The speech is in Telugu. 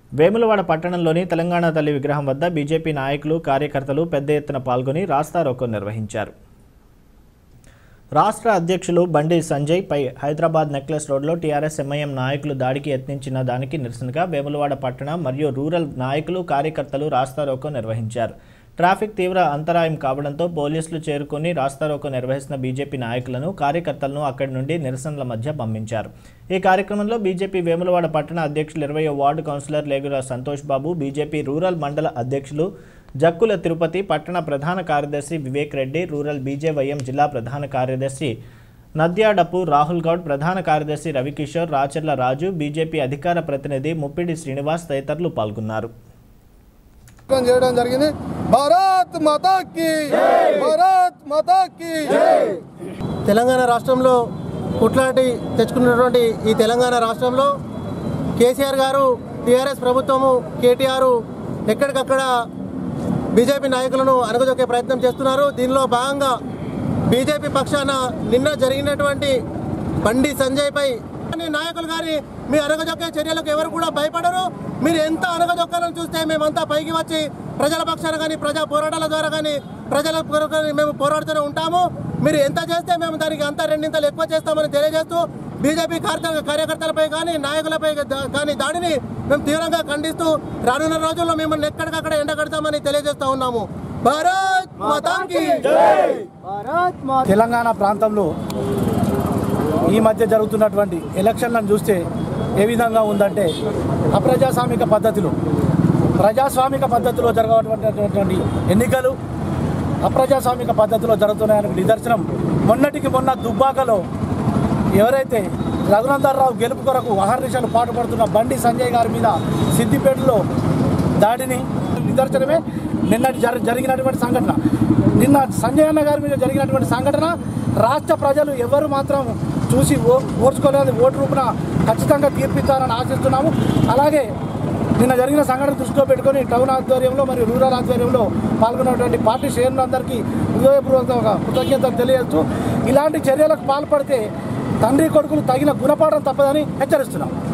వేములవాడ పట్టణంలోని తెలంగాణ తల్లి విగ్రహం వద్ద బీజేపీ నాయకులు కార్యకర్తలు పెద్ద ఎత్తున పాల్గొని రాస్తారోకో నిర్వహించారు రాష్ట్ర అధ్యక్షులు బండి సంజయ్ పై హైదరాబాద్ నెక్లెస్ రోడ్లో టీఆర్ఎస్ ఎంఐఎం నాయకులు దాడికి యత్నించిన దానికి నిరసనగా వేములవాడ పట్టణ మరియు రూరల్ నాయకులు కార్యకర్తలు రాస్తారోకో నిర్వహించారు ట్రాఫిక్ తీవ్ర అంతరాయం కావడంతో పోలీసులు చేరుకుని రాస్తారోకో నిర్వహిస్తున్న బీజేపీ నాయకులను కార్యకర్తలను అక్కడి నుండి నిరసనల మధ్య పంపించారు ఈ కార్యక్రమంలో బీజేపీ వేములవాడ పట్టణ అధ్యక్షులు ఇరవయో ward councillor Legula Santosh Babu BJP rural mandal అధ్యక్షులు జక్కుల తిరుపతి పట్టణ ప్రధాన కార్యదర్శి వివేక్ రెడ్డి రూరల్ బీజేవైఎం జిల్లా ప్రధాన కార్యదర్శి నద్యాడపు రాహుల్ గౌడ్ ప్రధాన కార్యదర్శి రవికిషోర్ రాచర్ల రాజు బీజేపీ అధికార ప్రతినిధి ముప్పిడి శ్రీనివాస్ తదితరులు పాల్గొన్నారు కార్యక్రమం చేయడం జరిగింది భారత్ మాతాకి భారత్ మాతాకి తెలంగాణ రాష్ట్రంలో కుట్లాంటి తెచ్చుకున్నటువంటి ఈ తెలంగాణ రాష్ట్రంలో కేసీఆర్ గారు టీఆర్ఎస్ ప్రభుత్వము కేటీఆర్ ఎక్కడికక్కడ బీజేపీ నాయకులను అణగదొక్కే ప్రయత్నం చేస్తున్నారు దీనిలో భాగంగా బీజేపీ పక్షాన నిన్న జరిగినటువంటి బండి సంజయ్పై కానీ నాయకులు కానీ మీ అనగదొక్కే చర్యలకు ఎవరు కూడా భయపడరు మీరు ఎంత అనగదొక్కాలని చూస్తే మేమంతా పైకి వచ్చి ప్రజల పక్షాన కానీ ప్రజా పోరాటాల ద్వారా కానీ ప్రజల కొరకు మేము పోరాడుతూనే ఉంటాము మీరు ఎంత చేస్తే మేము దానికి అంతా రెండింతలు ఎక్కువ చేస్తామని తెలియజేస్తూ బీజేపీ కార్య కార్యకర్తలపై కానీ నాయకులపై దా- కానీ దాడిని మేము తీవ్రంగా ఖండిస్తూ రానున్న రోజుల్లో మిమ్మల్ని ఎక్కడికక్కడ ఎండగడతామని తెలియజేస్తా ఉన్నాము భారత్ మాతాకి తెలంగాణ ప్రాంతంలో ఈ మధ్య జరుగుతున్నటువంటి ఎలక్షన్లను చూస్తే ఏ విధంగా ఉందంటే అప్రజాస్వామిక పద్ధతిలో ప్రజాస్వామిక పద్ధతిలో జరగటువంటి ఎన్నికలు అప్రజాస్వామిక పద్ధతిలో జరుగుతున్నాయని నిదర్శనం మొన్నటికి మొన్న దుబ్బాకలో ఎవరైతే రఘునందర్రావు గెలుపు కొరకు అహర్నిశలు పాటుపడుతున్న బండి సంజయ్ గారి మీద సిద్దిపేటలో దాడిని నిదర్శనమే నిన్న జరి జరిగినటువంటి సంఘటన నిన్న సంజయ్ అన్న గారి మీద జరిగినటువంటి సంఘటన రాష్ట్ర ప్రజలు ఎవరు మాత్రం చూసి ఓ ఓర్చుకోలేదు ఓటు రూపున ఖచ్చితంగా తీర్పిస్తారని ఆశిస్తున్నాము అలాగే నిన్న జరిగిన సంఘటన దృష్టిలో పెట్టుకొని టౌన్ ఆధ్వర్యంలో మరియు రూరల్ ఆధ్వర్యంలో పాల్గొన్నటువంటి పార్టీ శ్రేణులందరికీ హృదయపూర్వక కృతజ్ఞతలు తెలియజేస్తూ ఇలాంటి చర్యలకు పాల్పడితే తండ్రి కొడుకులు తగిన గుణపాఠం తప్పదని హెచ్చరిస్తున్నాం